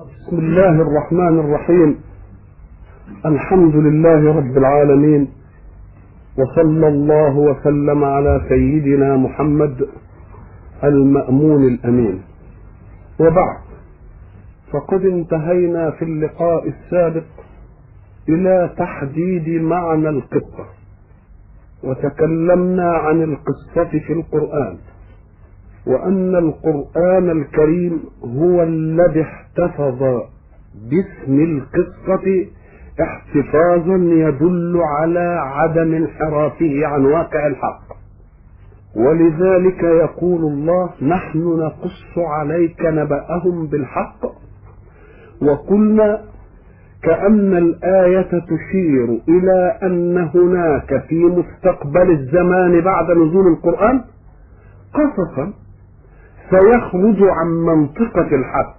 بسم الله الرحمن الرحيم الحمد لله رب العالمين وصلى الله وسلم على سيدنا محمد المأمون الأمين وبعد فقد انتهينا في اللقاء السابق إلى تحديد معنى القصة وتكلمنا عن القصة في القرآن وأن القرآن الكريم هو الذي احتفظ باسم القصة احتفاظا يدل على عدم انحرافه عن واقع الحق ولذلك يقول الله نحن نقص عليك نبأهم بالحق وقلنا كأن الآية تشير إلى أن هناك في مستقبل الزمان بعد نزول القرآن قصصا سيخرج عن منطقة الحق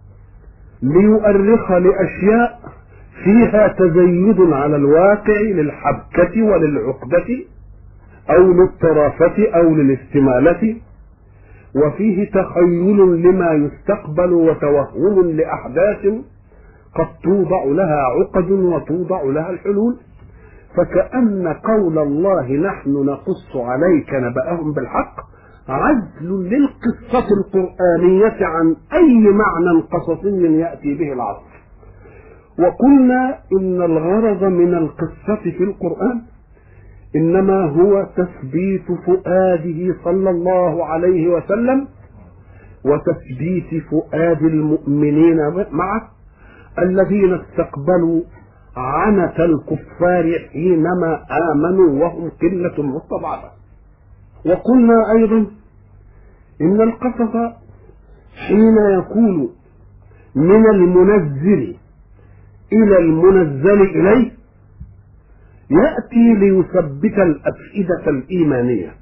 ليؤرخ لأشياء فيها تزيد على الواقع للحبكة وللعقدة أو للطرافة أو للاستمالة وفيه تخيل لما يستقبل وتوهم لأحداث قد توضع لها عقد وتوضع لها الحلول فكأن قول الله نحن نقص عليك نبأهم بالحق عزل للقصة القرآنية عن أي معنى قصصي يأتي به العصر وقلنا إن الغرض من القصة في القرآن إنما هو تثبيت فؤاده صلى الله عليه وسلم وتثبيت فؤاد المؤمنين معه الذين استقبلوا عنة الكفار حينما آمنوا وهم قلة مستضعفة وقلنا أيضا إن القصص حين يكون من المنزل إلى المنزل إليه يأتي ليثبت الأفئدة الإيمانية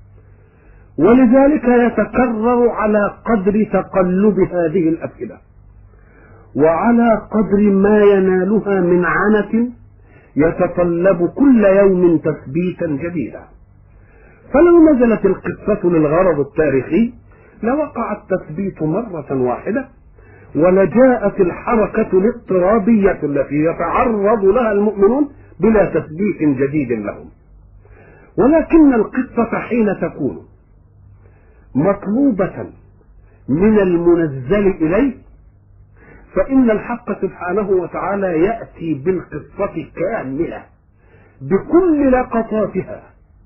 ولذلك يتكرر على قدر تقلب هذه الأفئدة وعلى قدر ما ينالها من عنة يتطلب كل يوم تثبيتا جديدا فلو نزلت القصة للغرض التاريخي لوقع التثبيت مرة واحدة ولجاءت الحركة الاضطرابية التي يتعرض لها المؤمنون بلا تثبيت جديد لهم ولكن القصة حين تكون مطلوبة من المنزل إليه فإن الحق سبحانه وتعالى يأتي بالقصة كاملة بكل لقطاتها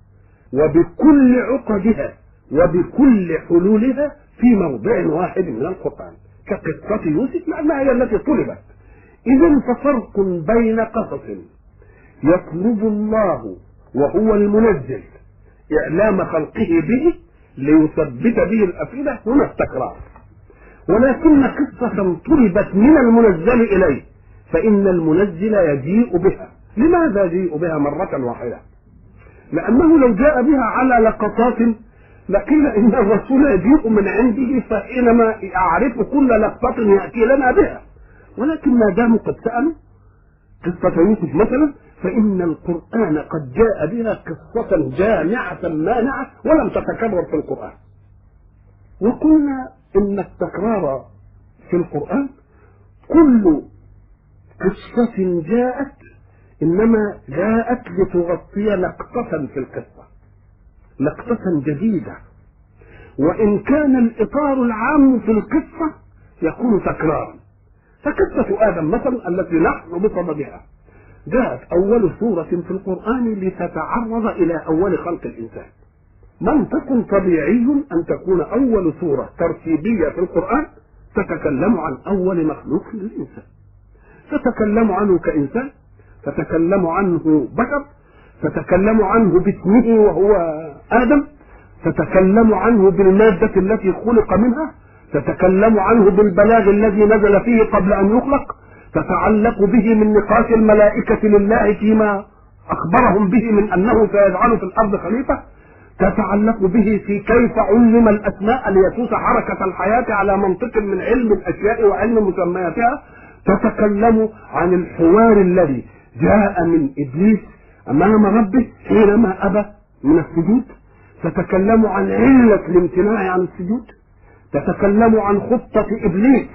وبكل عقدها وبكل حلولها في موضع واحد من القرآن كقصة يوسف لأنها هي التي طلبت إذا ففرق بين قصص يطلب الله وهو المنزل إعلام خلقه به ليثبت به الأفئدة هنا التكرار ولكن قصة طلبت من المنزل إليه فإن المنزل يجيء بها لماذا يجيء بها مرة واحدة لأنه لو جاء بها على لقطات لقيل إن الرسول يجيء من عنده فحينما يعرف كل لقطة يأتي لنا بها ولكن ما داموا قد سألوا قصة يوسف مثلا فإن القرآن قد جاء بها قصة جامعة مانعة ولم تتكرر في القرآن وقلنا إن التكرار في القرآن كل قصة جاءت إنما جاءت لتغطي لقطة في القصة لقطة جديدة وإن كان الإطار العام في القصة يكون تكرارا فقصة آدم مثلا التي نحن بصددها جاءت أول سورة في القرآن لتتعرض إلى أول خلق الإنسان منطق طبيعي أن تكون أول سورة ترتيبية في القرآن تتكلم عن أول مخلوق للإنسان تتكلم عنه كإنسان تتكلم عنه بشر تتكلم عنه باسمه وهو آدم تتكلم عنه بالمادة التي خلق منها تتكلم عنه بالبلاغ الذي نزل فيه قبل أن يخلق تتعلق به من نقاش الملائكة لله فيما أخبرهم به من أنه سيجعل في الأرض خليفة تتعلق به في كيف علم الأسماء ليسوس حركة الحياة على منطق من علم الأشياء وعلم مسمياتها تتكلم عن الحوار الذي جاء من إبليس أمام ربه حينما أبى من السجود تتكلم عن علة الامتناع عن السجود تتكلم عن خطة إبليس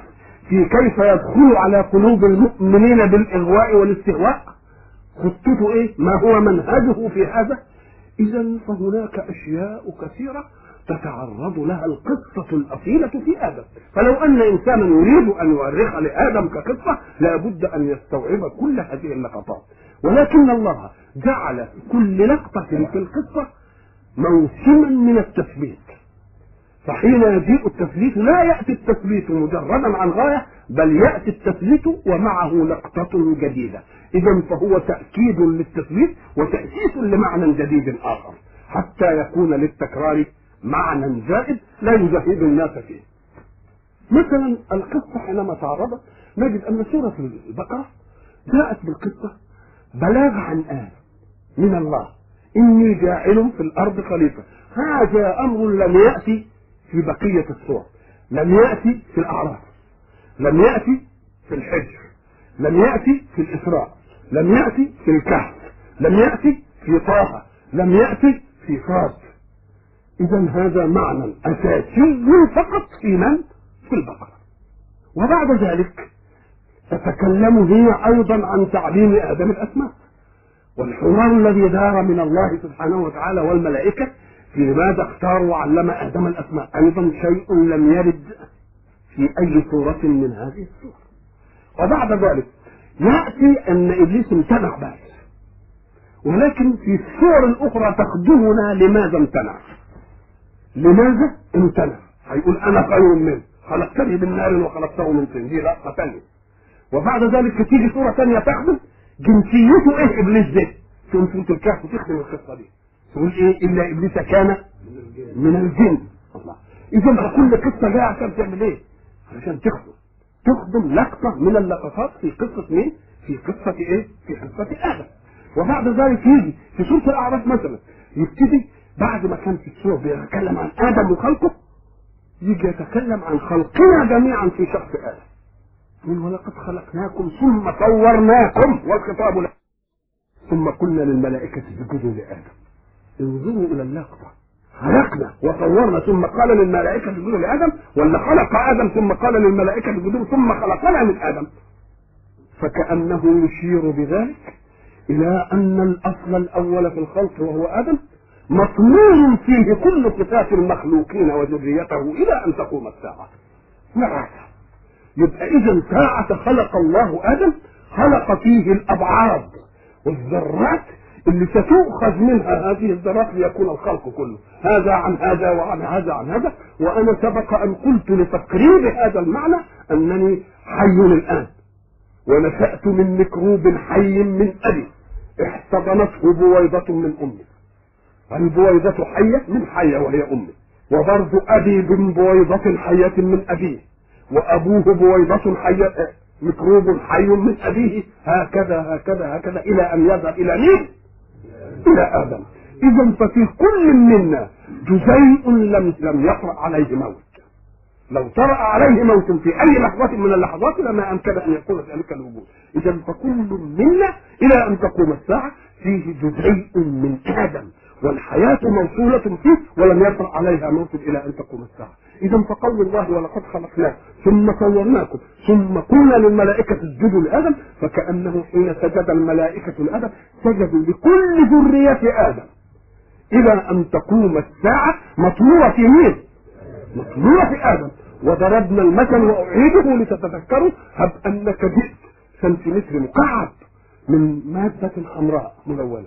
في كيف يدخل على قلوب المؤمنين بالاغواء والاستهواء خطته ايه ما هو منهجه في هذا اذا فهناك اشياء كثيره تتعرض لها القصة الأصيلة في آدم فلو أن إنسانا يريد أن يؤرخ لآدم كقصة لابد أن يستوعب كل هذه اللقطات ولكن الله جعل كل لقطة في القصة موسما من التثبيت فحين يجيء التثبيت لا يأتي التثبيت مجردا عن غاية بل يأتي التثبيت ومعه لقطة جديدة إذا فهو تأكيد للتثبيت وتأسيس لمعنى جديد آخر حتى يكون للتكرار معنى زائد لا يزهد الناس فيه مثلا القصة حينما تعرضت نجد أن سورة البقرة جاءت بالقصة بلاغ عن آل من الله إني جاعل في الأرض خليفة هذا أمر لم يأتي في بقية الصور لم يأتي في الأعراف لم يأتي في الحجر لم يأتي في الإسراء لم يأتي في الكهف لم يأتي في طه لم يأتي في صاد إذا هذا معنى أساسي فقط في من؟ في البقرة وبعد ذلك تتكلم هي أيضا عن تعليم آدم الأسماء والحوار الذي دار من الله سبحانه وتعالى والملائكة في لماذا اختار وعلم آدم الأسماء أيضا شيء لم يرد في أي سورة من هذه السور وبعد ذلك يأتي أن إبليس امتنع بس ولكن في السور الأخرى تخدمنا لماذا امتنع لماذا امتنع هيقول أنا خير منه خلقتني من نار وخلقته من طين دي لا قتلني وبعد ذلك تيجي سورة ثانية تخدم جنسيته ايه ابليس ده تقوم سورة الكهف تخدم القصة دي تقول ايه الا ابليس كان من الجن الله اذا كل قصة جاية عشان تعمل ايه علشان تخدم تخدم لقطة من اللقطات في قصة مين في قصة ايه في قصة ادم وبعد ذلك يجي في سورة الاعراف مثلا يبتدي بعد ما كان في السورة بيتكلم عن ادم وخلقه يجي يتكلم عن خلقنا جميعا في شخص ادم من ولقد خلقناكم ثم صورناكم والخطاب له ثم قلنا للملائكة اسجدوا لآدم انظروا إلى اللقطة خلقنا وصورنا ثم قال للملائكة اسجدوا لآدم ولا خلق آدم ثم قال للملائكة اسجدوا ثم خلقنا من آدم فكأنه يشير بذلك إلى أن الأصل الأول في الخلق وهو آدم مطمور فيه كل صفات المخلوقين وذريته إلى أن تقوم الساعة نعم يبقى اذا ساعة خلق الله ادم خلق فيه الابعاد والذرات اللي ستؤخذ منها هذه الذرات ليكون الخلق كله هذا عن هذا وعن هذا عن هذا وانا سبق ان قلت لتقريب هذا المعنى انني حي الان ونشأت من ميكروب حي من ابي احتضنته بويضة من امي البويضة حية من حية وهي امي وبرضه ابي من بويضة حية من ابيه وابوه بويضة حية ميكروب حي من ابيه هكذا هكذا هكذا الى ان يذهب الى مين؟ الى ادم اذا ففي كل منا جزيء لم لم يطرأ عليه موت لو طرأ عليه موت في اي لحظة من اللحظات لما امكن ان يكون ذلك الوجود اذا فكل منا الى ان تقوم الساعة فيه جزيء من ادم والحياة موصولة فيه ولم يطرأ عليها موت إلى أن تقوم الساعة إذا فقول الله ولقد خلقناكم ثم صورناكم ثم قلنا للملائكة اسجدوا لآدم فكأنه حين سجد الملائكة لآدم سجدوا لكل ذرية آدم إلى أن تقوم الساعة مطلوبة في مين؟ مطلوبة في آدم وضربنا المثل وأعيده لتتذكروا هب أنك جئت سنتيمتر مكعب من مادة حمراء ملونة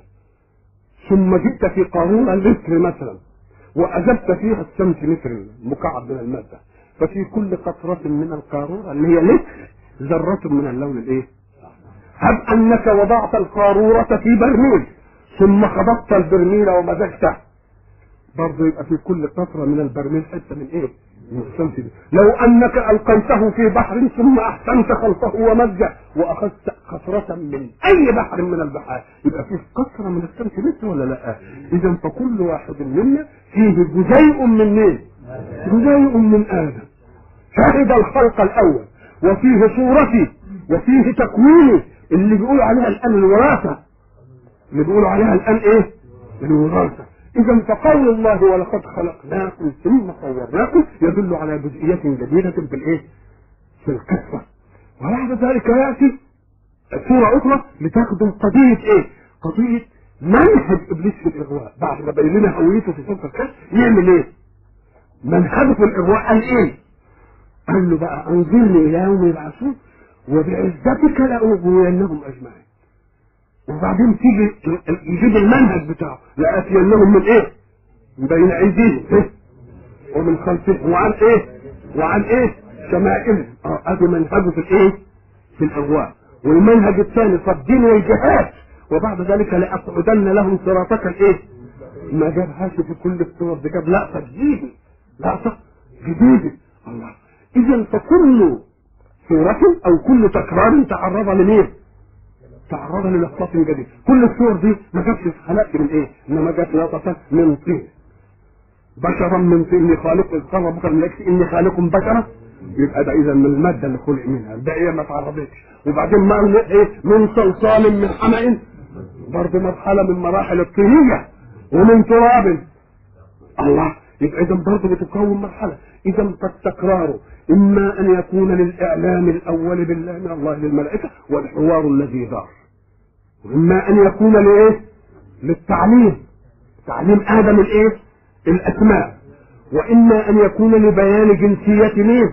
ثم جئت في قارورة لتر مثلا وأجبت فيها السنتيمتر المكعب من المادة ففي كل قطرة من القارورة اللي هي لتر ذرة من اللون الايه؟ هب أنك وضعت القارورة في برميل ثم خبطت البرميل ومزجته برضه يبقى في كل قطرة من البرميل حتة من ايه؟ من السنتيمتر لو أنك ألقيته في بحر ثم أحسنت خلطه ومزجه وأخذت قطرة من أي بحر من البحار يبقى فيه قطرة من السنتيمتر ولا لا؟ إذا فكل واحد منا فيه جزيء من مين؟ جزيء من آدم شهد الخلق الأول وفيه صورتي وفيه تكويني اللي بيقولوا عليها الآن الوراثة اللي بيقولوا عليها الآن إيه؟ الوراثة إذا فقول الله ولقد خلقناكم ثم صورناكم يدل على جزئية جديدة في الإيه؟ في القصة وبعد ذلك يأتي سورة أخرى لتخدم قضية إيه؟ قضية منهج إبليس في الإغواء بعد ما بين لنا هويته في سورة الكهف يعمل إيه؟ منهجه في الإغواء قال إيه؟ قال له بقى أنظرني إلى يوم يبعثون وبعزتك لأغوينهم أجمعين وبعدين تيجي يجيب المنهج بتاعه لآتينهم من إيه؟ من بين أيديهم إيه؟ ومن خلفهم وعن إيه؟ وعن إيه؟ شمائلهم اه ادي منهجه في الايه؟ في الاغواء والمنهج الثاني صدين والجهاد وبعد ذلك لاقعدن لهم صراطك الايه؟ ما جابهاش في كل الصور دي جاب لقطه جديده لقطه جديده الله اذا فكل صورة او كل تكرار تعرض لمين؟ تعرض للقطة جديدة كل الصور دي ما جابش خلقت من ايه؟ انما جت لقطة من طين بشرا من طين اني خالق قال ربك الملائكة اني خالق بشرا يبقى ده اذا من الماده اللي خلق منها الباقيه ما تعرضتش وبعدين ما ايه من صلصال من حمأ برضه مرحله من مراحل الطينيه ومن تراب الله يبقى اذا برضه بتكون مرحله اذا فالتكرار اما ان يكون للاعلام الاول بالله من الله للملائكه والحوار الذي دار واما ان يكون لايه للتعليم تعليم ادم الايه الاسماء واما ان يكون لبيان جنسيه مين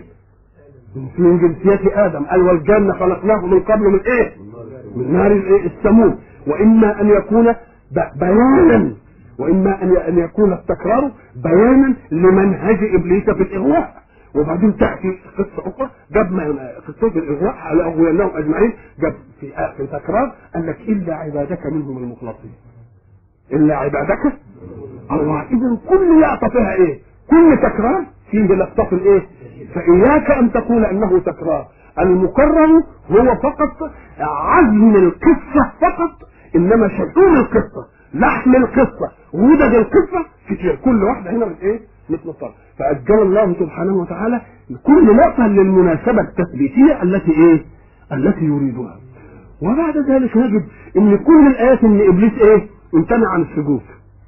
من جنسية آدم قال والجنة خلقناه من قبل من إيه؟ من نار الإيه؟ السموم وإما أن يكون بيانا وإما أن يكون التكرار بيانا لمنهج إبليس في الإغواء وبعدين تأتي قصة أخرى جاب قصة الإغواء على أغويناهم أجمعين جاب في في تكرار قال لك إلا عبادك منهم المخلصين إلا عبادك الله إذا كل لقطة فيها إيه؟ كل تكرار فيه لقطة الإيه؟ فإياك أن تقول أنه تكرار المكرر هو فقط عزم القصة فقط إنما شؤون القصة لحم القصة ودد القصة كتير كل واحدة هنا من إيه؟ مثل الطرف فأجل الله سبحانه وتعالى كل لقطة للمناسبة التثبيتية التي إيه؟ التي يريدها وبعد ذلك نجد ان كل الايات ان ابليس ايه امتنع عن السجود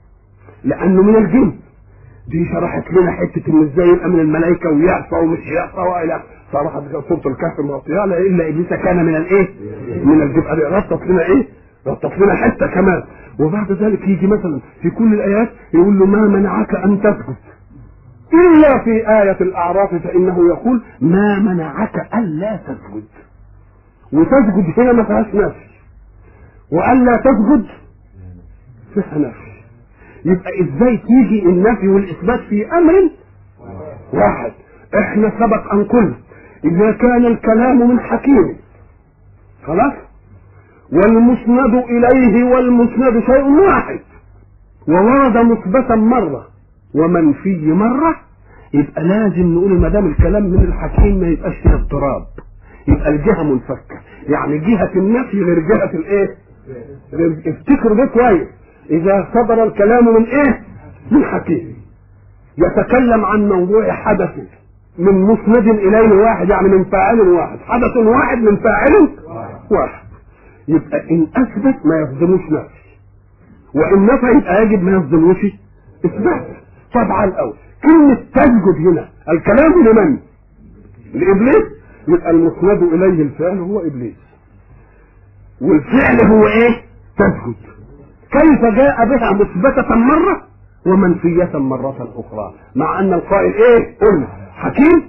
لانه من الجن دي شرحت لنا حته ان ازاي يبقى من الملائكه ويعصى ومش يعصى والى شرحت سوره الكهف مغطيه الا ابليس كان من الايه؟ من الجبال ربطت لنا ايه؟ ربطت لنا حته كمان وبعد ذلك يجي مثلا في كل الايات يقول له ما منعك ان تسجد الا في ايه الاعراف فانه يقول ما منعك الا تسجد وتسجد هنا ما فيهاش نفي والا تسجد فيها نفي يبقى ازاي تيجي النفي والاثبات في امر واحد احنا سبق ان قلنا اذا كان الكلام من حكيم خلاص والمسند اليه والمسند شيء واحد وورد مثبتا مره ومنفي مره يبقى لازم نقول ما دام الكلام من الحكيم ما يبقاش فيه اضطراب يبقى الجهه منفكه يعني جهه النفي غير جهه الايه افتكروا ده كويس اذا صدر الكلام من ايه من حكيم يتكلم عن موضوع حدث من مسند اليه واحد يعني من فاعل واحد حدث واحد من فاعل واحد يبقى ان اثبت ما يصدموش نفي وان نفى يبقى يجب ما يصدموش اثبات طبعا الاول كلمه تسجد هنا الكلام لمن لابليس يبقى المسند اليه الفعل هو ابليس والفعل هو ايه تسجد كيف جاء بها مثبتة مرة ومنفية مرة أخرى مع أن القائل إيه قلنا حكيم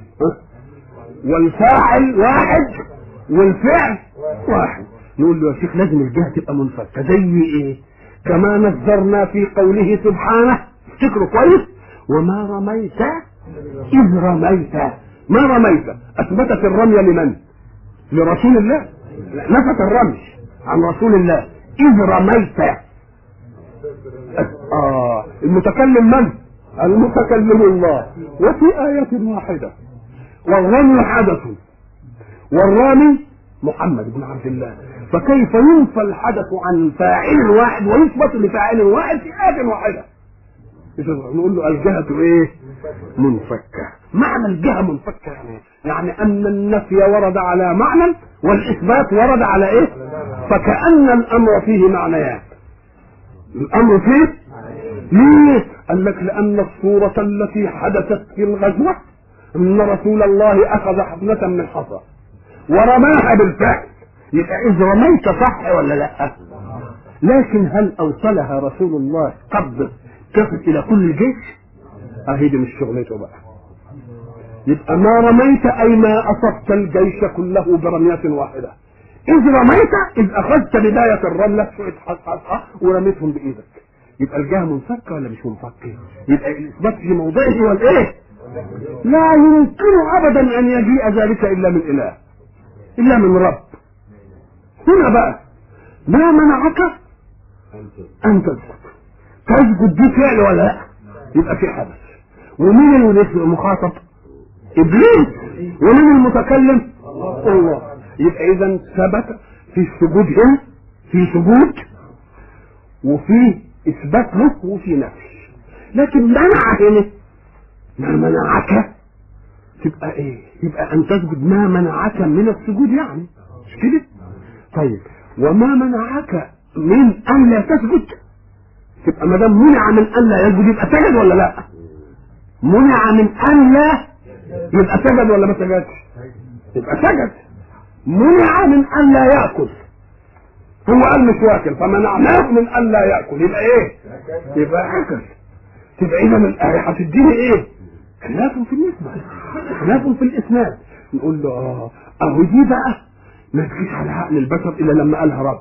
والفاعل واحد والفعل واحد يقول له يا شيخ لازم الجهة تبقى منفكة زي إيه كما نذرنا في قوله سبحانه افتكروا كويس وما رميت إذ رميت ما رميت أثبتت الرمي لمن لرسول الله نفت الرمي عن رسول الله إذ رميت آه المتكلم من؟ المتكلم الله وفي آية واحدة والرمي حدث والرامي محمد بن عبد الله فكيف ينفى الحدث عن فاعل واحد ويثبت لفاعل واحد في آية واحدة نقول له الجهة ايه منفكة معنى الجهة منفكة يعني يعني ان النفي ورد على معنى والاثبات ورد على ايه فكأن الامر فيه معنيان الامر فيه ليه قال لك لان الصورة التي حدثت في الغزوة ان رسول الله اخذ حفنة من حصى ورماها بالفعل يبقى اذ رميت صح ولا لا لكن هل اوصلها رسول الله قبض تصل الى كل الجيش اهي دي مش شغلته بقى يبقى ما رميت اي ما اصبت الجيش كله برمية واحدة اذ رميت اذ اخذت بداية الرملة شوية حصحصة ورميتهم بايدك يبقى الجهة منفكة ولا مش منفكة يبقى الاثبات في موضعه والايه لا يمكن ابدا ان يجيء ذلك الا من اله الا من رب هنا بقى ما منعك ان تسجد تسجد دي فعل ولا لا يبقى في حدث ومين المخاطب ابليس ومين المتكلم الله يبقى اذا ثبت في السجود هنا في ثبوت وفي اثبات له وفي نفي لكن منع هنا ما منعك تبقى ايه يبقى ان تسجد ما منعك من السجود يعني مش كده طيب وما منعك من ان لا تسجد تبقى ما دام منع من ان لا يسجد يبقى سجد ولا لا منع من ان لا يبقى سجد ولا ما سجدش يبقى سجد منع من ان لا ياكل هو قال مش واكل فمنعناه من ان لا ياكل يبقى ايه يبقى اكل تبقى اذا الايه هتديني ايه خلاف في النسبه خلاف في الاسناد نقول له اه اهو دي بقى ما تجيش على عقل البشر الا لما قالها رب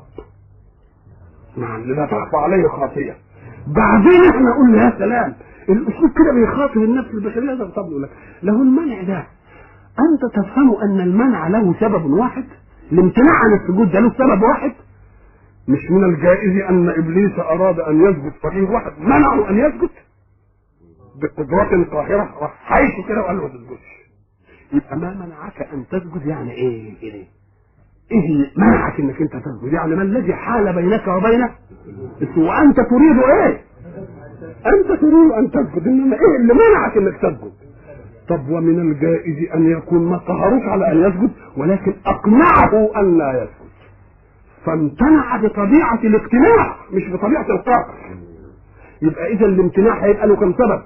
نعم لا تخفى عليه خاطيه بعدين احنا قلنا يا سلام الاسلوب كده بيخاطب النفس البشريه ده طب يقول لك له المنع ده انت تفهم ان المنع له سبب واحد الامتناع عن السجود ده له سبب واحد مش من الجائز ان ابليس اراد ان يسجد فقيه واحد منعه ان يسجد بقدرات قاهره راح حيث كده وقال له ما تسجدش يبقى ما منعك ان تسجد يعني ايه ايه ايه منعك انك انت تسجد يعني ما الذي حال بينك وبينه وانت تريد ايه انت تريد ان تسجد انما ايه اللي منعك انك تسجد طب ومن الجائز ان يكون ما قهروش على ان يسجد ولكن اقنعه ان لا يسجد فامتنع بطبيعة الاقتناع مش بطبيعة القهر يبقى اذا الامتناع هيبقى له كم سبب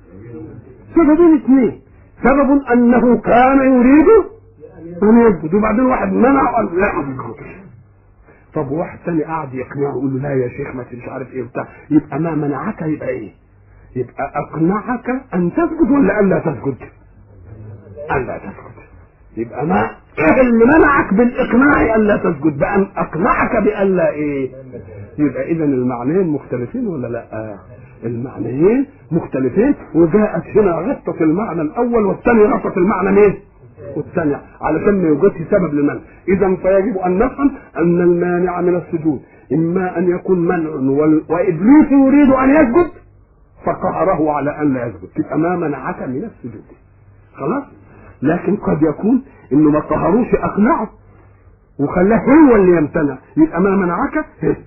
سببين اثنين سبب انه كان يريد ان يسجد وبعدين واحد منع قال لا طب واحد تاني قاعد يقنعه يقول له لا يا شيخ ما مش عارف ايه بتاع يبقى ما منعك يبقى ايه يبقى اقنعك ان تسجد ولا الا تسجد الا تسجد يبقى ما ايه اللي منعك بالاقناع الا تسجد بان اقنعك بالا ايه يبقى اذا المعنيين مختلفين ولا لا المعنيين مختلفين وجاءت هنا غطة المعنى الاول والثاني غطة المعنى مين والثانية علشان ما يوجدش سبب للمنع اذا فيجب ان نفهم ان المانع من السجود اما ان يكون منع وابليس يريد ان يسجد فقهره على ان لا يسجد تبقى ما منعك من السجود خلاص لكن قد يكون انه ما قهروش اقنعه وخلاه هو اللي يمتنع يبقى ما منعك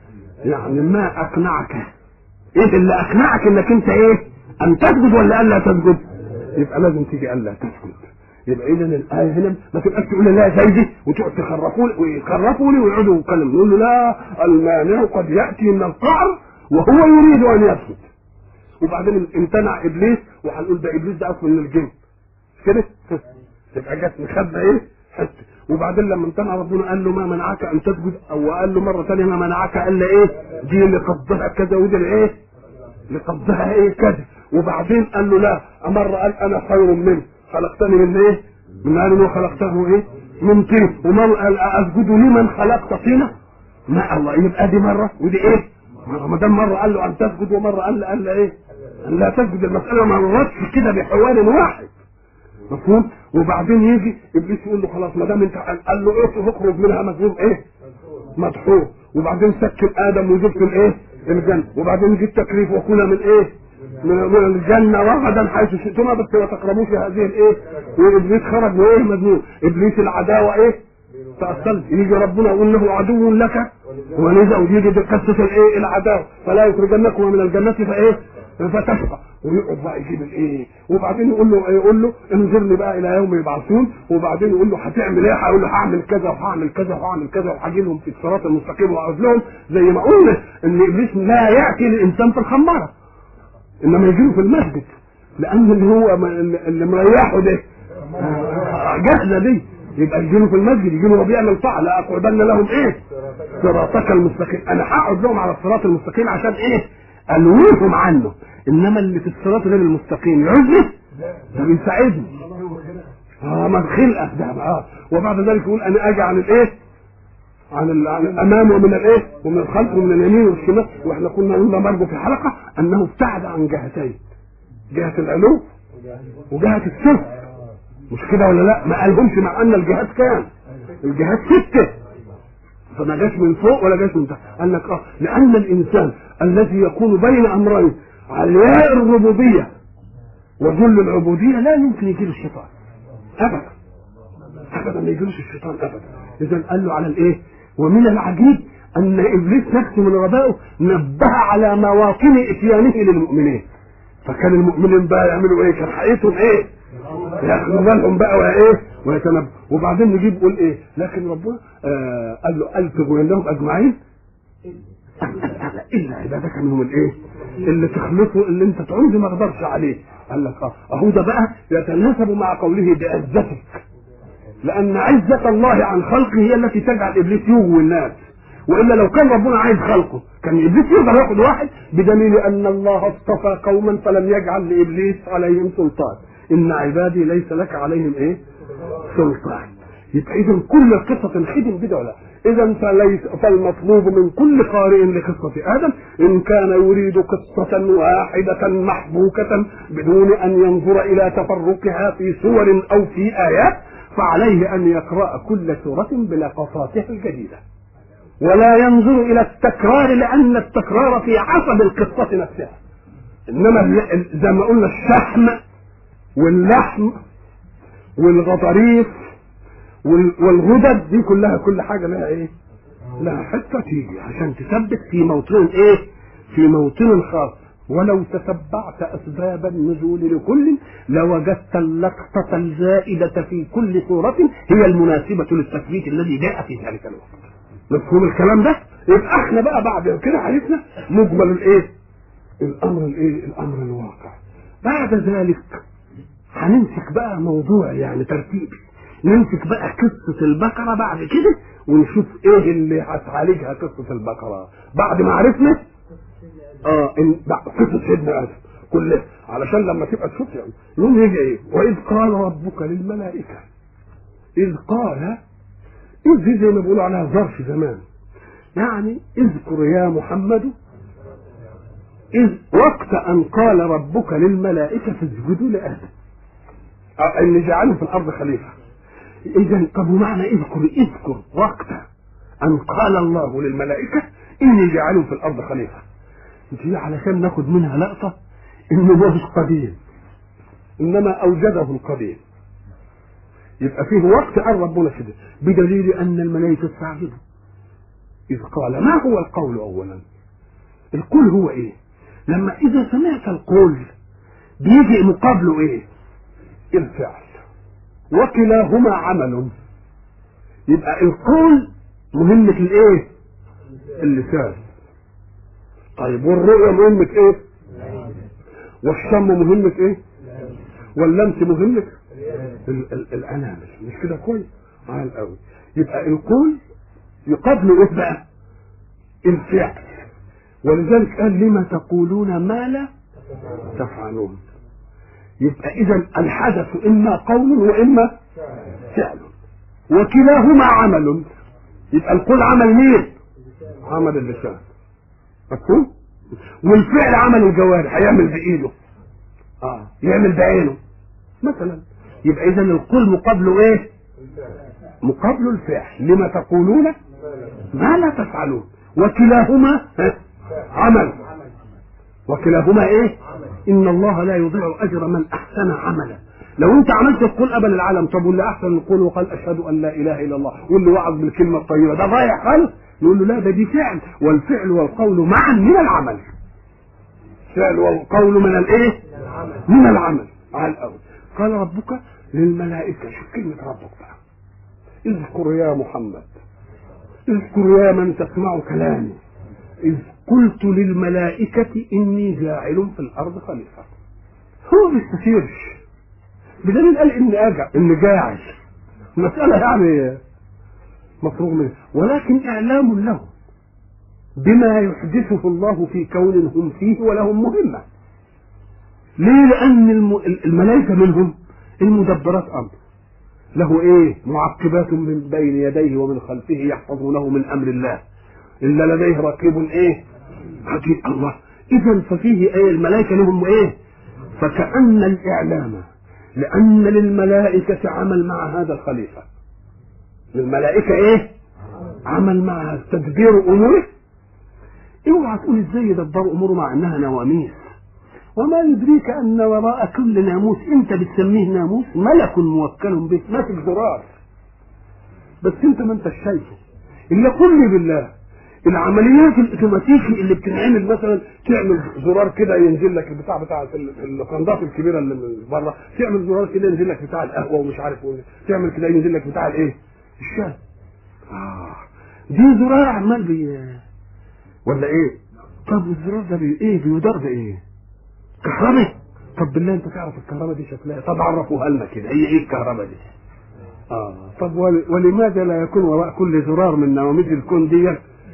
يعني ما اقنعك ايه اللي اقنعك انك انت ايه ان تسجد ولا الا تسجد يبقى لازم تيجي الا تسجد يبقى اذا الايه هنا ما تبقاش تقول لا زي دي وتقعد تخرفوا لي ويخرفوا لي ويقعدوا يتكلموا نقول له لا المانع قد ياتي من القعر وهو يريد ان يسجد وبعدين امتنع ابليس وهنقول ده ابليس ده اصلا من الجن كده تبقى جت مخبى ايه حته وبعدين لما امتنع ربنا قال له ما منعك ان تسجد او قال له مره ثانيه ما منعك الا ايه دي لقبضها كذا ودي ايه لقبضها ايه كذا وبعدين قال له لا مره قال انا خير منه خلقتني من ايه من قال له خلقته ايه من طين ومره قال اسجد لمن خلقت طينه ما الله يبقى دي مره ودي ايه ما دام مره قال له ان تسجد ومره قال قال ايه ان لا تسجد المساله ما مرتش كده بحوار واحد مفهوم وبعدين يجي ابليس يقول له خلاص ما دام انت قال له ايه تخرج منها مذموم ايه مدحور وبعدين سكن ادم وجبت الايه الجنه وبعدين يجي التكليف وكنا من ايه من, من الجنه رغدا حيث شئتما بس لا تقربوش هذه الايه وابليس خرج وايه مذموم ابليس العداوه ايه تأصلت يجي ربنا يقول له عدو لك ولذا ويجي قصة الايه العداوة فلا يخرجنكما من الجنة فايه فتشقى ويقعد بقى يجيب الايه وبعدين يقول له يقول له انظرني بقى الى يوم يبعثون وبعدين يقول له هتعمل ايه هيقول له هعمل كذا وهعمل كذا وهعمل كذا وهاجي لهم في الصراط المستقيم واقعد لهم زي ما قلنا ان ابليس لا ياتي للانسان في الخماره انما يجي له في المسجد لان اللي هو اللي مريحه ده اه جاهزه دي يبقى يجي له في المسجد يجي له وهو بيعمل طاعه لا اقعدن لهم ايه؟ صراطك المستقيم انا هقعد لهم على الصراط المستقيم عشان ايه؟ الويهم عنه انما اللي في الصراط غير المستقيم يعوزني ده بيساعدني اه ما الخلقه ده اه وبعد ذلك يقول انا اجي عن الايه؟ عن, ال- عن الامام ومن الايه؟ ومن الخلف ومن اليمين والشمال واحنا كنا قلنا برضه في حلقه انه ابتعد عن جهتين جهه العلو وجهه السفل مش كده ولا لا؟ ما قالهمش مع ان الجهات كام؟ الجهات سته فما جاش من فوق ولا جاش من تحت قال لك اه لان الانسان الذي يكون بين امرين علياء الربوبيه وذل العبوديه لا يمكن يجيله الشيطان ابدا ابدا ما يجيلوش الشيطان ابدا اذا قال له على الايه ومن العجيب ان ابليس نفسه من غبائه نبه على مواطن اتيانه للمؤمنين فكان المؤمنين بقى يعملوا ايه كان حقيقتهم ايه ياخدوا بالهم بقى وايه ويتنبه وبعدين نجيب يقول ايه لكن ربنا آه قال له الفوا لهم اجمعين الا عبادك منهم الايه اللي تخلصه اللي انت تعوز ما اقدرش عليه قال لك اه اهو ده بقى يتناسب مع قوله بعزتك لان عزه الله عن خلقه هي التي تجعل ابليس يغوي الناس والا لو كان ربنا عايز خلقه كان ابليس يقدر ياخد واحد بدليل ان الله اصطفى قوما فلم يجعل لابليس عليهم سلطان ان عبادي ليس لك عليهم ايه سلطان يبقى اذا كل القصه تنخدم كده ولا اذا فليس فالمطلوب من كل قارئ لقصه ادم ان كان يريد قصه واحده محبوكه بدون ان ينظر الى تفرقها في سور او في ايات فعليه ان يقرا كل سوره بلقطاتها الجديده ولا ينظر الى التكرار لان التكرار في عصب القصه نفسها انما ال- ال- زي ما قلنا الشحم واللحم والغضاريف وال- والغدد دي كلها كل حاجه لها ايه؟ لها حته تيجي عشان تثبت في موطن ايه؟ في موطن خاص ولو تتبعت اسباب النزول لكل لوجدت اللقطه الزائده في كل سوره هي المناسبه للتثبيت الذي جاء في ذلك الوقت. مفهوم الكلام ده؟ يبقى احنا بقى بعد كده حديثنا مجمل الايه؟ الامر الايه؟ الامر الواقع. بعد ذلك هنمسك بقى موضوع يعني ترتيب نمسك بقى قصة البقرة بعد كده ونشوف ايه اللي هتعالجها قصة البقرة بعد ما عرفنا اه ان بقى قصة سيدنا ادم كلها علشان لما تبقى تشوف يعني يوم يجي ايه واذ قال ربك للملائكة اذ قال اذ دي زي ما بيقولوا عليها ظرف زمان يعني اذكر يا محمد إذ وقت أن قال ربك للملائكة اسجدوا لآدم أو أن جعله في الأرض خليفة إذا طب ومعنى اذكر اذكر وقت أن قال الله للملائكة إني جاعل في الأرض خليفة دي علشان ناخد منها لقطة إنه مش قديم إنما أوجده القديم يبقى فيه وقت قال ربنا كده بدليل أن الملائكة استعجبوا إذ قال ما هو القول أولا القول هو إيه لما إذا سمعت القول بيجي مقابله إيه الفعل وكلاهما عمل يبقى القول مهمة الايه اللسان طيب والرؤية مهمة ايه والشم مهمة ايه واللمس مهمة ال- ال- الانامل مش كده كويس عال قوي يبقى القول يقابله ايه بقى الفعل ولذلك قال لما تقولون ما لا تفعلون يبقى اذا الحدث اما قول واما فعل وكلاهما عمل يبقى القول عمل مين عمل اللسان مفهوم والفعل عمل الجوارح هيعمل بايده اه يعمل بعينه مثلا يبقى اذا القول مقابله ايه مقابله الفعل لما تقولون ما لا تفعلون وكلاهما ها، عمل وكلاهما ايه ان الله لا يضيع اجر من احسن عملا لو انت عملت القول ابا العالم طب واللي احسن القول وقال اشهد ان لا اله الا الله واللي وعظ بالكلمه الطيبه ده ضايع خالص نقول له لا ده دي فعل والفعل والقول معا من العمل فعل والقول من الايه من العمل على الاول قال ربك للملائكه شوف كلمه ربك بقى اذكر يا محمد اذكر يا من تسمع كلامي إذ قلت للملائكة إني جاعل في الأرض خليفة هو ما بيستثيرش بدليل قال إني أجع إني جاعل مسألة يعني مفروغ منها ولكن إعلام لهم بما يحدثه الله في كون هم فيه ولهم مهمة ليه لأن الملائكة منهم المدبرات أمر له ايه معقبات من بين يديه ومن خلفه يحفظونه من امر الله الا لديه رقيب ايه عجيب الله اذا ففيه ايه الملائكه لهم ايه فكأن الاعلام لان للملائكه عمل مع هذا الخليفه للملائكه ايه عمل مع تدبير اموره اوعى تقول ازاي يدبر اموره مع انها نواميس وما يدريك ان وراء كل ناموس انت بتسميه ناموس ملك موكل به ماسك زرار بس انت ما انت شايفه الا قل بالله العمليات الاوتوماتيكي اللي بتنعمل مثلا تعمل زرار كده ينزل لك البتاع بتاع القندات الكبيره اللي بره تعمل زرار كده ينزل لك بتاع القهوه ومش عارف ايه تعمل كده ينزل لك بتاع الايه الشاي اه دي زرار عمال بي ولا ايه طب الزرار ده بي ايه بيدار بايه كهرباء طب بالله انت تعرف الكهرباء دي شكلها طب عرفوها لنا كده هي ايه الكهرباء دي اه طب ولماذا لا يكون وراء كل زرار من نواميس الكون دي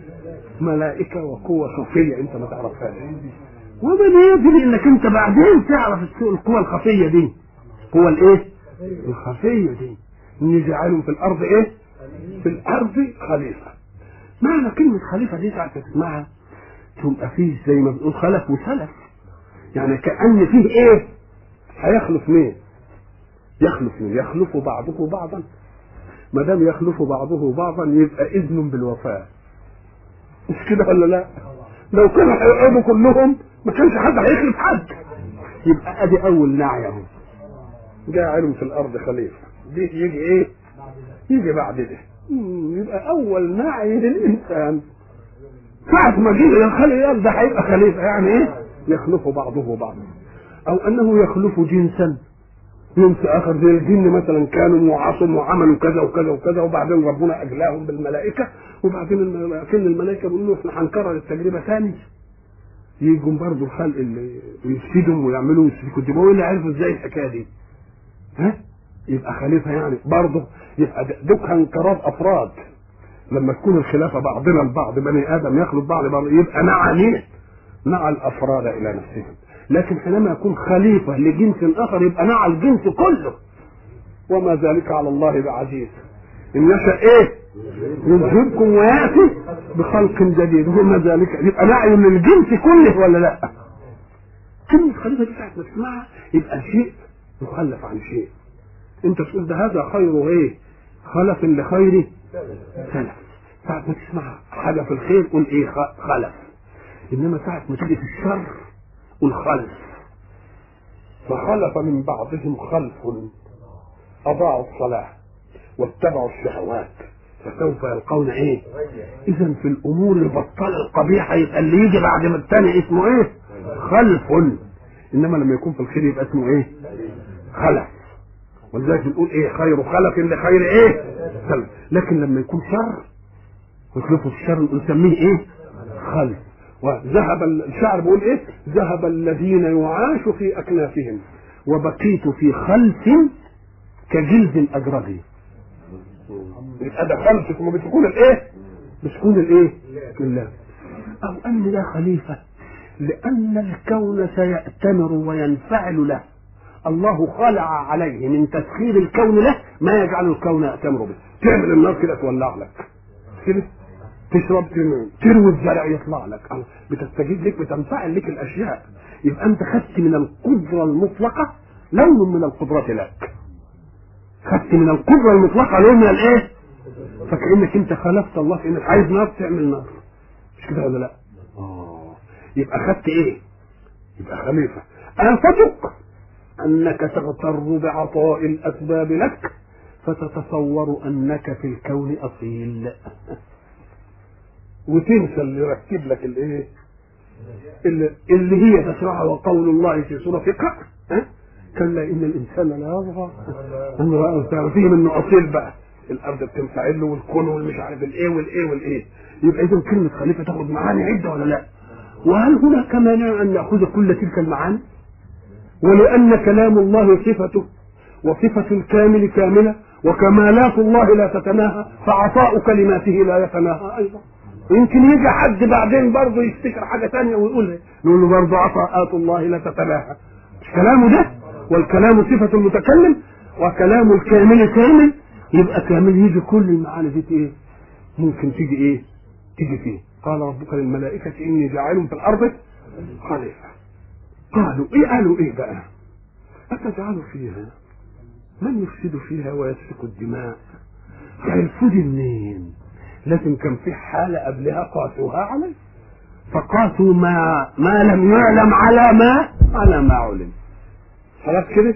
ملائكه وقوه خفيه انت ما تعرفهاش ومن يدري انك انت بعدين تعرف القوى الخفيه دي القوى الايه الخفيه دي ان جعلهم في الارض ايه في الارض خليفه معنى كلمه خليفه دي ساعه تسمعها تبقى فيه زي ما بنقول خلف وسلف يعني كأن فيه ايه هيخلف مين يخلف مين يخلف بعضه بعضا ما دام يخلف بعضه بعضا يبقى اذن بالوفاء مش كده ولا لا لو كانوا هيقعدوا كلهم ما كانش حد هيخلف حد يبقى ادي اول نعي اهو جاعل في الارض خليفه دي يجي ايه يجي بعد ده يبقى اول نعي للانسان ساعة ما جه الخليفة ده هيبقى خليفة يعني ايه يخلف بعضه بعضا او انه يخلف جنسا جنس اخر زي الجن مثلا كانوا وعصوا وعملوا كذا وكذا وكذا وبعدين ربنا اجلاهم بالملائكه وبعدين كان الملائكه بيقولوا احنا هنكرر التجربه ثاني يجوا برضه الخلق اللي يفسدهم ويعملوا يسلكوا الدماء اللي عرفوا ازاي الحكايه دي ها يبقى خليفه يعني برضه يبقى دوك انقراض افراد لما تكون الخلافه بعضنا البعض بني ادم يخلط بعض بعض يبقى مع مين؟ مع الافراد الى نفسهم لكن حينما يكون خليفه لجنس اخر يبقى مع الجنس كله وما ذلك على الله بعزيز ان يشاء ايه يذهبكم وياتي بخلق جديد وما ذلك يبقى نعي من الجنس كله ولا لا كلمة خليفة دي ساعة ما تسمعها يبقى شيء مخلف عن شيء انت تقول ده هذا خير ايه خلف لخير سلف ساعة ما تسمع حاجة في الخير قول ايه خلف انما ساعة ما تيجي في الشر قول خلف فخلف من بعضهم خلف اضاعوا الصلاة واتبعوا الشهوات فسوف يلقون ايه اذا في الامور البطالة القبيحة يبقى اللي يجي بعد ما الثاني اسمه ايه خلف انما لما يكون في الخير يبقى اسمه ايه خلف ولذلك بنقول ايه خير خلف لخير ايه خلف لكن لما يكون شر ويخلفوا في الشر نسميه ايه خلف وذهب الشعر بيقول ايه ذهب الذين يعاش في اكنافهم وبقيت في خلف كجلد الاجرد يبقى ده خلف ثم بتكون الايه بتكون الايه الله او ان ده خليفه لان الكون سيأتمر وينفعل له الله خلع عليه من تسخير الكون له ما يجعل الكون يأتمر به تعمل النار كده تولع لك كده تشرب تروي الزرع يطلع لك بتستجيب لك بتنفعل لك الاشياء يبقى انت خدت من القدره المطلقه لون من القدرات لك خدت من القدره المطلقه لون من الايه فكانك انت خالفت الله في انك عايز نار تعمل نار مش كده ولا لا اه يبقى خدت ايه يبقى خليفه افتك انك تغتر بعطاء الاسباب لك فتتصور انك في الكون اصيل وتنسى اللي يركب لك الايه اللي, اللي هي تشرحها وقول الله في سوره اقرا كلا ان الانسان لا يطغى ان رأى تعرفين انه اصيل بقى الارض بتنفعل له والكون والمش عارف الايه والايه والايه يبقى اذا كلمه خليفه تاخد معاني عده ولا لا؟ وهل هناك مانع ان ناخذ كل تلك المعاني؟ ولان كلام الله صفته وصفة الكامل كاملة وكمالات الله لا تتناهى فعطاء كلماته لا يتناهى أيضا يمكن يجي حد بعدين برضه يفتكر حاجة ثانية ويقول نقول له برضه عطاءات الله لا تتناهى مش كلامه ده والكلام صفة المتكلم وكلام الكامل كامل يبقى كامل يجي كل المعاني دي ايه ممكن تيجي ايه تيجي فيه قال ربك للملائكة إني جاعل في الأرض خليفة قالوا إيه قالوا إيه بقى أتجعل فيها من يفسد فيها ويسفك الدماء عرفوا دي منين لكن كان في حالة قبلها قاسوها عليه فقاسوا ما ما لم يعلم على ما على ما علم خلاص كده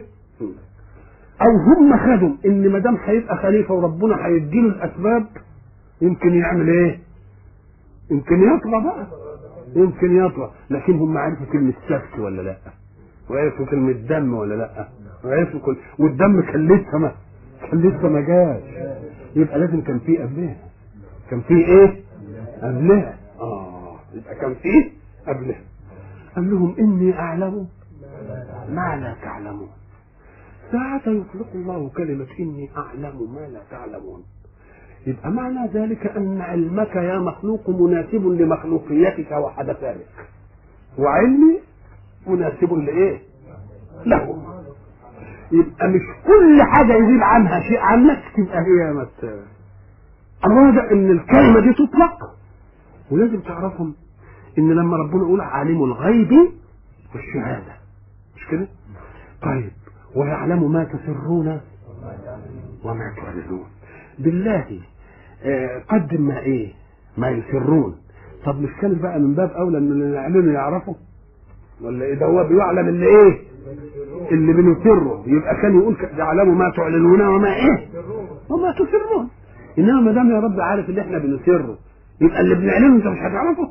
او هم خدوا ان ما دام هيبقى خليفه وربنا هيديله الاسباب يمكن يعمل ايه؟ يمكن يطغى بقى يمكن يطغى لكن هم عرفوا كلمه سفك ولا لا؟ وعرفوا كلمه دم ولا لا؟ وعرفوا كل والدم كان لسه ما كان لسه ما جاش يبقى لازم كان في قبلها كان في ايه؟ قبلها اه يبقى كان في قبلها قال لهم اني اعلم ما لا تعلمون ساعة يطلق الله كلمة إني أعلم ما لا تعلمون يبقى معنى ذلك أن علمك يا مخلوق مناسب لمخلوقيتك وحدثانك وعلمي مناسب لإيه؟ له يبقى مش كل حاجة يزيد عنها شيء عنك تبقى هي مت أراد أن الكلمة دي تطلق ولازم تعرفهم إن لما ربنا يقول عالم الغيب والشهادة مش كده؟ طيب ويعلم ما تسرون وما تعلنون بالله آه قدم ما ايه ما يسرون طب مش كان بقى من باب اولى ان اللي يعلنوا يعرفوا ولا ايه ده هو بيعلم اللي ايه اللي بنسره يبقى كان يقول يعلموا ما تعلنون وما ايه وما تسرون انما ما دام يا رب عارف اللي احنا بنسره يبقى اللي بنعلنه انت مش هتعرفه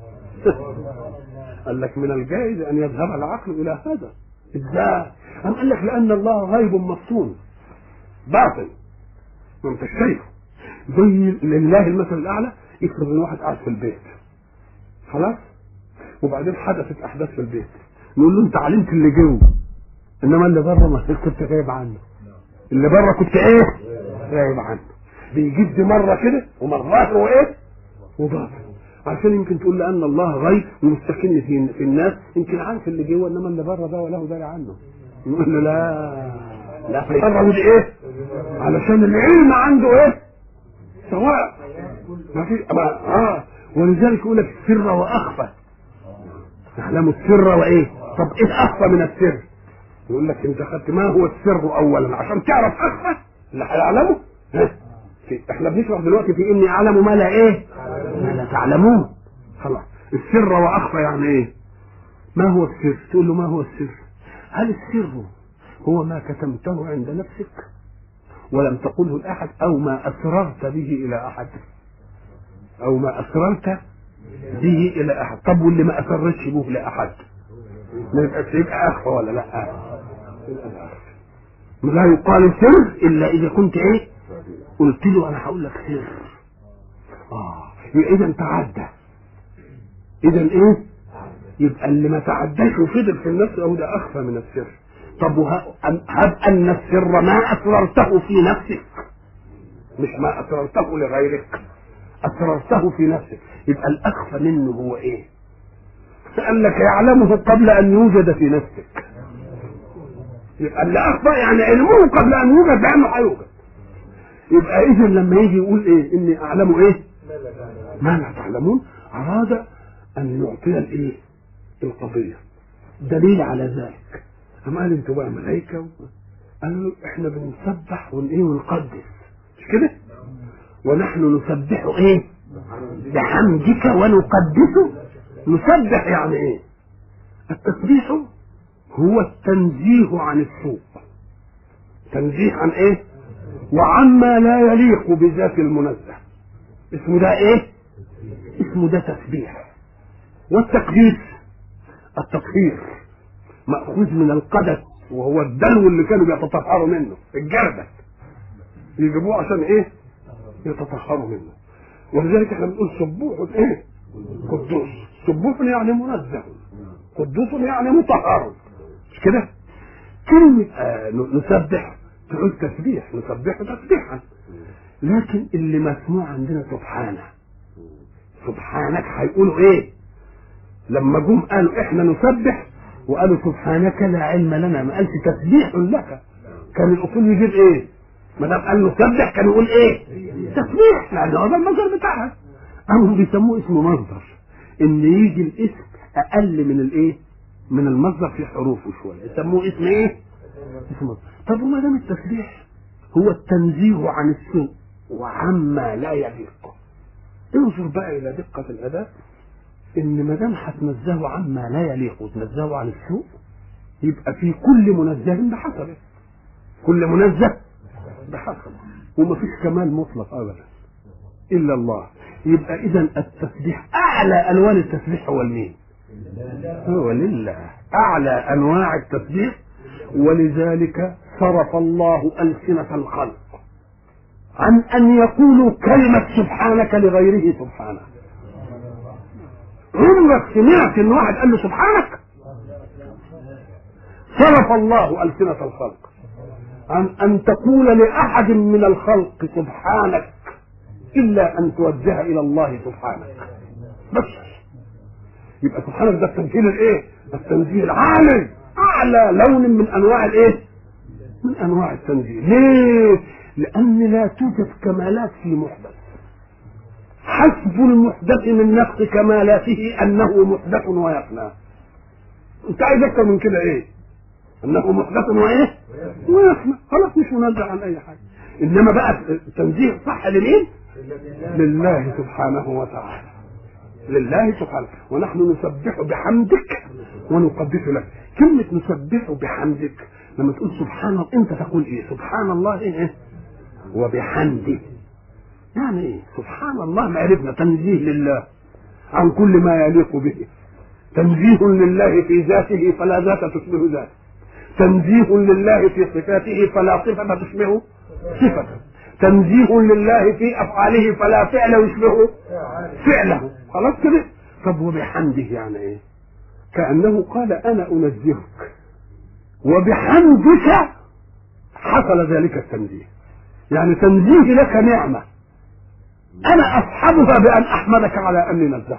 قال لك من الجائز ان يذهب العقل الى هذا ازاي أم قال لك لأن الله غيب مفتون باطل ما انت شايفه زي لله المثل الأعلى يفرض إن واحد قاعد في البيت خلاص وبعدين حدثت أحداث في البيت نقول له أنت علمت اللي جوه إنما اللي بره ما كنت غايب عنه اللي بره كنت إيه؟ غايب عنه بيجد مرة كده ومرات هو إيه؟ وباطل عشان يمكن تقول لأن الله غيب ومستكن في, في الناس يمكن عارف اللي جوه إنما اللي بره ده وله داري عنه يقول له لا لا فيقرب ايه علشان العلم عنده ايه سواء ما في اه ولذلك يقول لك السر واخفى تعلم السر وايه طب ايه اخفى من السر يقول لك انت خدت ما هو السر اولا عشان تعرف اخفى اللي هيعلمه احنا بنشرح دلوقتي في اني اعلم ما لا ايه ما لا تعلمون خلاص السر واخفى يعني ايه ما هو السر تقول له ما هو السر هل السر هو ما كتمته عند نفسك ولم تقله لأحد أو ما أسررت به إلى أحد أو ما أسررت به إلى أحد طب واللي ما أسرتش به لأحد ما يبقى يبقى أخفى ولا لا لا يقال سر إلا إذا كنت إيه قلت له أنا هقول لك سر آه إذا تعدى إذا إيه يبقى اللي ما تعداش وفضل في النفس او ده اخفى من السر طب هب ان السر ما اسررته في نفسك مش ما اسررته لغيرك اسررته في نفسك يبقى الاخفى منه هو ايه قال لك يعلمه قبل ان يوجد في نفسك يبقى اللي اخفى يعني علمه قبل ان يوجد لانه هيوجد يبقى اذا لما يجي يقول ايه اني اعلم ايه ما لا تعلمون اراد ان يعطي الايه القضية دليل على ذلك أما قال انتوا بقى ملائكة قالوا احنا بنسبح ون ايه ونقدس مش كده ونحن نسبح ايه بحمدك ونقدسه نسبح يعني ايه التسبيح هو التنزيه عن السوء تنزيه عن ايه وعما لا يليق بذات المنزه اسمه ده ايه اسمه ده تسبيح والتقديس التطهير مأخوذ من القدس وهو الدلو اللي كانوا بيتطهروا منه الجردة يجيبوه عشان ايه يتطهروا منه ولذلك احنا بنقول سبوح ايه قدوس سبوح يعني منزه قدوس يعني مطهر مش كده كلمة آه نسبح تعود تسبيح نسبحه تسبيحا لكن اللي مسموع عندنا سبحانه سبحانك هيقولوا ايه لما جم قالوا احنا نسبح وقالوا سبحانك لا علم لنا ما قالش تسبيح لك كان الاصول يجيب ايه ما دام قال نسبح كان يقول ايه تسبيح لان هو ده المصدر بتاعها قاموا بيسموه اسمه مصدر ان يجي الاسم اقل من الايه من المصدر في حروفه شويه يسموه اسم ايه اسم مصدر طب وما دام التسبيح هو التنزيه عن السوء وعما لا يليق انظر بقى الى دقه الاداء ان ما دام هتنزهه عما لا يليق وتنزهه عن السوء يبقى في كل منزه بحسبه كل منزه بحسبه ومفيش كمال مطلق ابدا الا الله يبقى اذا التسبيح اعلى الوان التسبيح هو المين هو لله اعلى انواع التسبيح ولذلك صرف الله السنه الخلق عن ان يقولوا كلمه سبحانك لغيره سبحانه عمرك سمعت ان واحد قال له سبحانك صرف الله السنه الخلق عن ان تقول لاحد من الخلق سبحانك الا ان توجه الى الله سبحانك بس يبقى سبحانك ده التنزيل الايه التنزيل العالي اعلى لون من انواع الايه من انواع التنزيل ليه لان لا توجد كمالات في محدث حسب المحدث من نقص كمالاته انه محدث ويفنى انت عايز اكتر من كده ايه انه محدث وايه ويفنى خلاص مش منزه عن اي حاجه انما بقى التنزيه صح لمين لله سبحانه وتعالى لله سبحانه ونحن نسبح بحمدك ونقدس لك كلمة نسبح بحمدك لما تقول سبحان الله انت تقول ايه سبحان الله ايه وبحمده يعني ايه سبحان الله ما عرفنا تنزيه لله عن كل ما يليق به تنزيه لله في ذاته فلا ذات تشبه ذاته تنزيه لله في صفاته فلا صفة تشبه صفته تنزيه لله في افعاله فلا فعل يشبه فعله خلاص كده طب وبحمده يعني ايه كانه قال انا انزهك وبحمدك حصل ذلك التنزيه يعني تنزيه لك نعمه انا اصحبها بان احمدك على اني نزهتك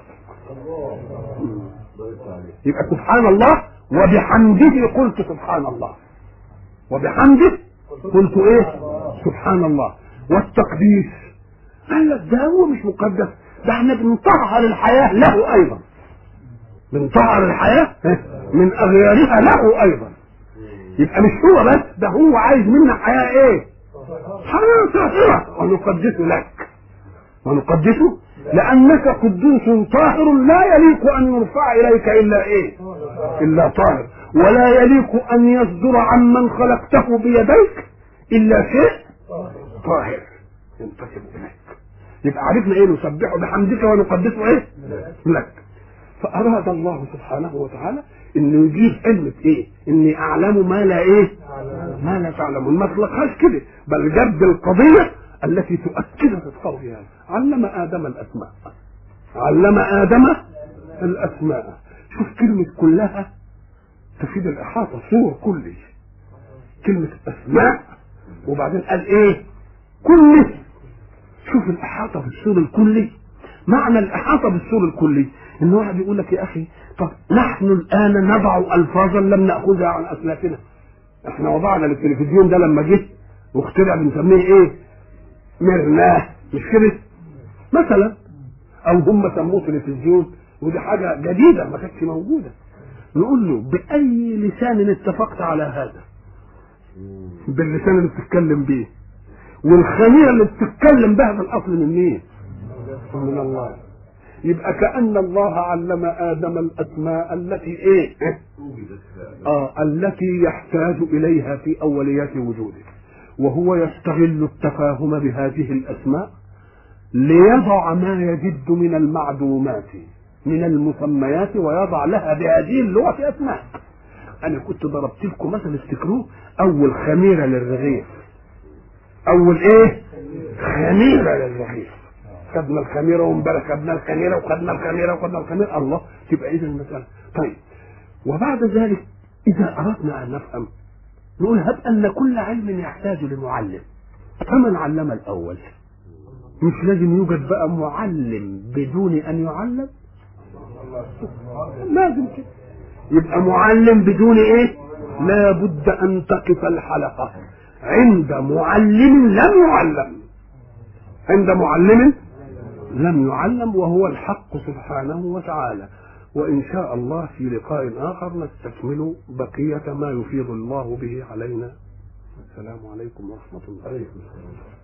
يبقى سبحان الله وبحمده قلت سبحان الله وبحمده قلت ايه سبحان الله والتقديس قال لك ده هو مش مقدس ده احنا بنطهر الحياة له ايضا بنطهر الحياة من اغيارها له ايضا يبقى مش هو بس ده هو عايز منا حياة ايه حياة طاهرة ونقدسه لك ونقدسه لانك قدوس طاهر لا يليق ان يرفع اليك الا ايه الا طاهر ولا يليق ان يصدر عمن خلقته بيديك الا شيء طاهر ينتسب اليك يبقى عرفنا ايه نسبحه بحمدك ونقدسه ايه لك فاراد الله سبحانه وتعالى انه يجيب علمة ايه اني اعلم ما لا ايه ما لا تعلمون ما اطلقهاش كده بل جاب القضية التي تؤكد صدقه فيها علم ادم الاسماء علم ادم الاسماء شوف كلمة كلها تفيد الاحاطة صور كلي كلمة اسماء وبعدين قال ايه كله شوف الاحاطة بالسور الكلي معنى الاحاطة بالسور الكلي ان واحد يقول لك يا اخي طب نحن الان نضع الفاظا لم ناخذها عن اسلافنا احنا وضعنا التلفزيون ده لما جه واخترع بنسميه ايه مرناه مش كده مثلا او هم سموه تلفزيون ودي حاجه جديده ما كانتش موجوده نقول له باي لسان اتفقت على هذا باللسان اللي بتتكلم بيه والخميره اللي بتتكلم بها في الاصل من مين من الله يبقى كأن الله علم آدم الأسماء التي إيه؟ آه التي يحتاج إليها في أوليات وجوده وهو يستغل التفاهم بهذه الأسماء ليضع ما يجد من المعدومات من المسميات ويضع لها بهذه اللغة أسماء أنا كنت ضربت لكم مثلا افتكروه أول خميرة للرغيف أول إيه؟ خميرة للرغيف خدنا الخميره وامبارح خدنا الخميره وخدنا الخميره وخدنا الخميره الله تبقى اذا المساله طيب وبعد ذلك اذا اردنا ان نفهم نقول هب أن كل علم يحتاج لمعلم فمن علم الأول مش لازم يوجد بقى معلم بدون أن يعلم لازم كده يبقى معلم بدون ايه لا بد ان تقف الحلقة عند معلم لم يعلم عند معلم لم يعلم وهو الحق سبحانه وتعالى وإن شاء الله في لقاء آخر نستكمل بقية ما يفيض الله به علينا السلام عليكم ورحمة الله وبركاته